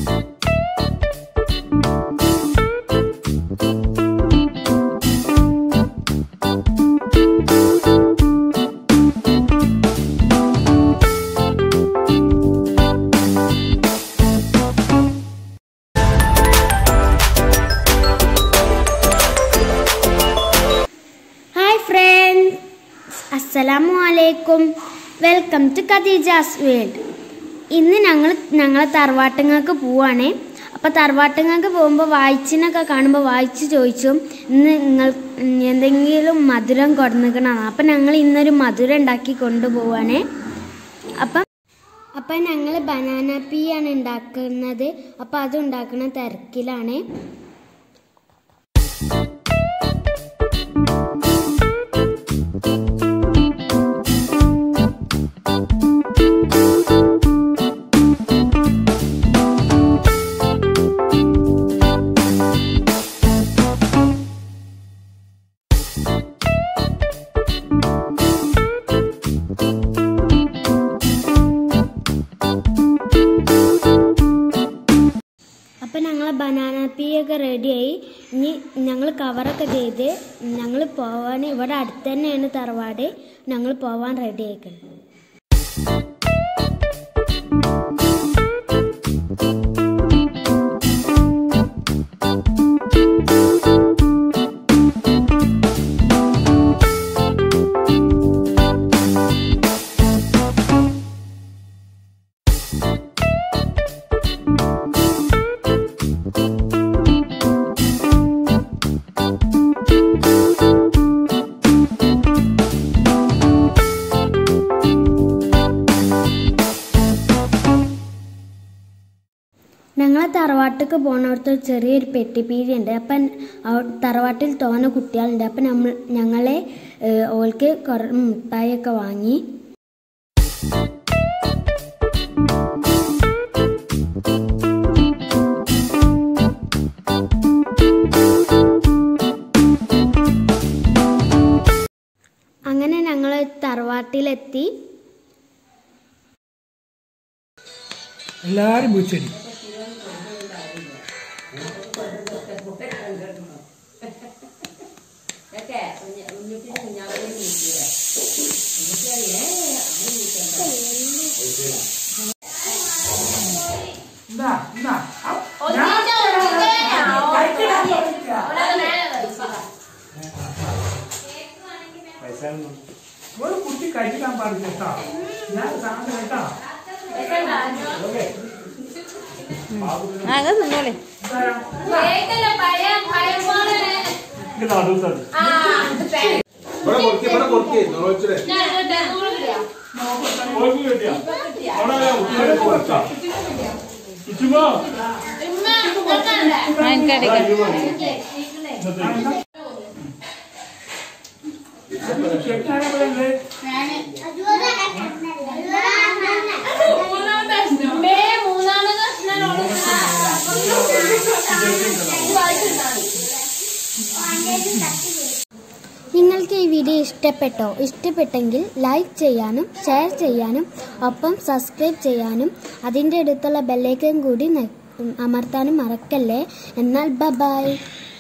hi friends അസ്സലാമു അലൈക്കും welcome to ഖദീജാസ് world ഇന്ന് ഞങ്ങൾ ഞങ്ങളെ തറവാട്ടുങ്ങൾക്ക് പോവാണേ അപ്പോൾ തറവാട്ടുങ്ങൾക്ക് പോകുമ്പോൾ വായിച്ചിനൊക്കെ കാണുമ്പോൾ വായിച്ച് ചോദിച്ചു ഇന്ന് നിങ്ങൾ എന്തെങ്കിലും മധുരം കൊടുന്നിക്കണോ അപ്പം ഞങ്ങൾ ഇന്നൊരു മധുരം ഉണ്ടാക്കി കൊണ്ടുപോവാണേ അപ്പം അപ്പം ഞങ്ങൾ ബനാന പീ ആണ് ഉണ്ടാക്കുന്നത് അപ്പം അത് ഉണ്ടാക്കുന്ന തിരക്കിലാണ് അപ്പം ഞങ്ങൾ ബനാന പീ ഒക്കെ റെഡിയായി ഇനി ഞങ്ങൾ കവറൊക്കെ ചെയ്ത് ഞങ്ങൾ പോവാൻ ഇവിടെ അടുത്ത് തന്നെയാണ് തറവാട് ഞങ്ങൾ പോവാൻ റെഡി ആയിക്കണം ഞങ്ങളെ തറവാട്ടിക്ക് പോണവിടുത്തെ ഒരു ചെറിയൊരു പെട്ടിപ്പീരി ഉണ്ട് അപ്പം അവ- തറവാട്ടിൽ തോന കുട്ടികളുണ്ട് അപ്പം നമ്മൾ ഞങ്ങളെ ഏഹ്, ഓൾക്ക് കുറേ മുട്ടായിയൊക്കെ വാങ്ങി അങ്ങനെ ഞങ്ങൾ തറവാട്ടിലെത്തി എല്ലാരും വിളിച്ചടി ഒരു കുട്ടി കഴിക്കാൻ പാടില്ല കേട്ടോ ഞാൻ സാധനം കേട്ടോ അത് തിന്നോളെ ഇവിടെ കൊടുക്കി ഇവിടെ കൊടുക്കി നോച്ചിടെ എനിക്കടിക്കാം ചെക്കാനല്ലേ നിങ്ങൾക്ക് ഈ വീഡിയോ ഇഷ്ടപ്പെട്ടോ ഇഷ്ടപ്പെട്ടെങ്കിൽ ലൈക്ക് ചെയ്യാനും ഷെയർ ചെയ്യാനും ഒപ്പം സബ്സ്ക്രൈബ് ചെയ്യാനും അതിൻ്റെ അടുത്തുള്ള ബെല്ലൈക്കൻ കൂടി ന- അമർത്താനും മറക്കല്ലേ എന്നാൽ ബ ബൈ